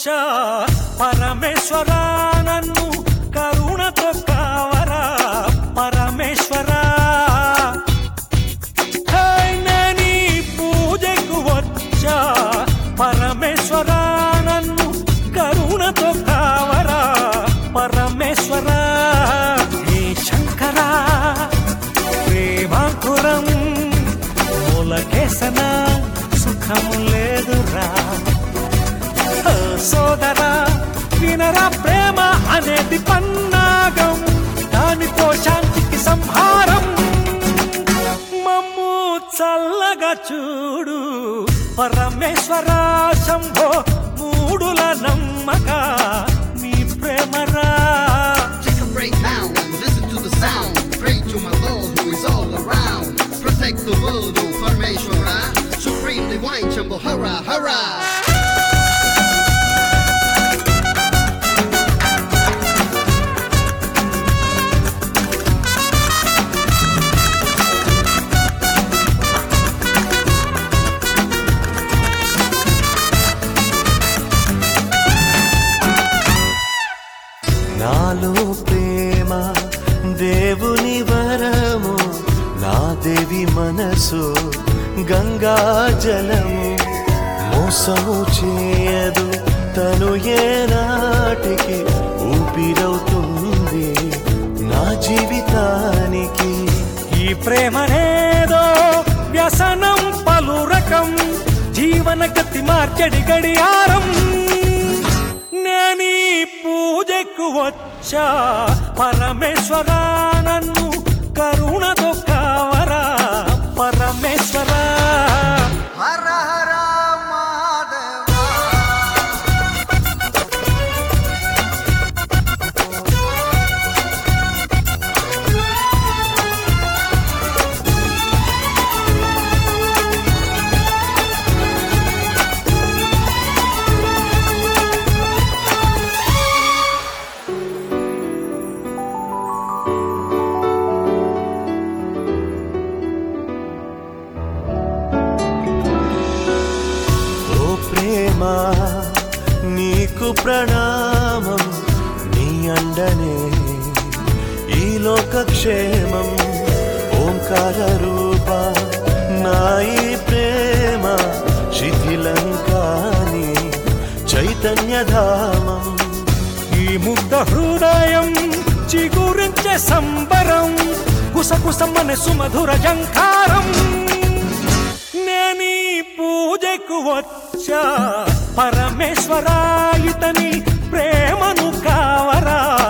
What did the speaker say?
వచ్చా పరమేశ్వర నన్ను కరుణతో కావరా పరమేశ్వర హే, నేనీ పూజకు వచ్చా పరమేశ్వర నన్ను కరుణతో కావరా పరమేశ్వర హే శంకర ప్రేమాకురం మూలకేసన సుఖం లేదురా ఓ సోదరా వినరా ప్రేమ అనేది పన్నాగం దానితో శాంతికి సంహారం మమ్ము చల్లగా చూడు పరమేశ్వర శంభో మూడుల నమ్మక నీ ప్రేమరా Take a break now and listen to the sound. Pray to my Lord who is all around. Protect the world, O Parmeshwara. Supreme Divine Chambo, hurrah, hurrah. నాలో ప్రేమ దేవుని వరము నా దేవి మనసు గంగా జలము మోసము చేయదు తను ఏనాటికి ఊపిరవుతుంది నా జీవితానికి ఈ ప్రేమనేదో వ్యసనం పలు రకం జీవన గతి మార్చడి గడియారం నేనీ పూజకు వచ్చా పరమేశ్వర నన్ను కరుణతో కావరా పరమేశ్వర హర హర మాధవ ఓ ప్రేమ నీకు ప్రణామం నీ అండనే ఈ లోక క్షేమం ఓంకార రూప నా ఈ ప్రేమ శిథిలంకాని చైతన్యధామం ఈ ముగ్ధ హృదయం చిగురించే సంబరం కుసకుసమని సుమధుర జంకారం నేనీ పూజకు వచ్చా పరమేశ్వర ఇతని ప్రేమను కావరా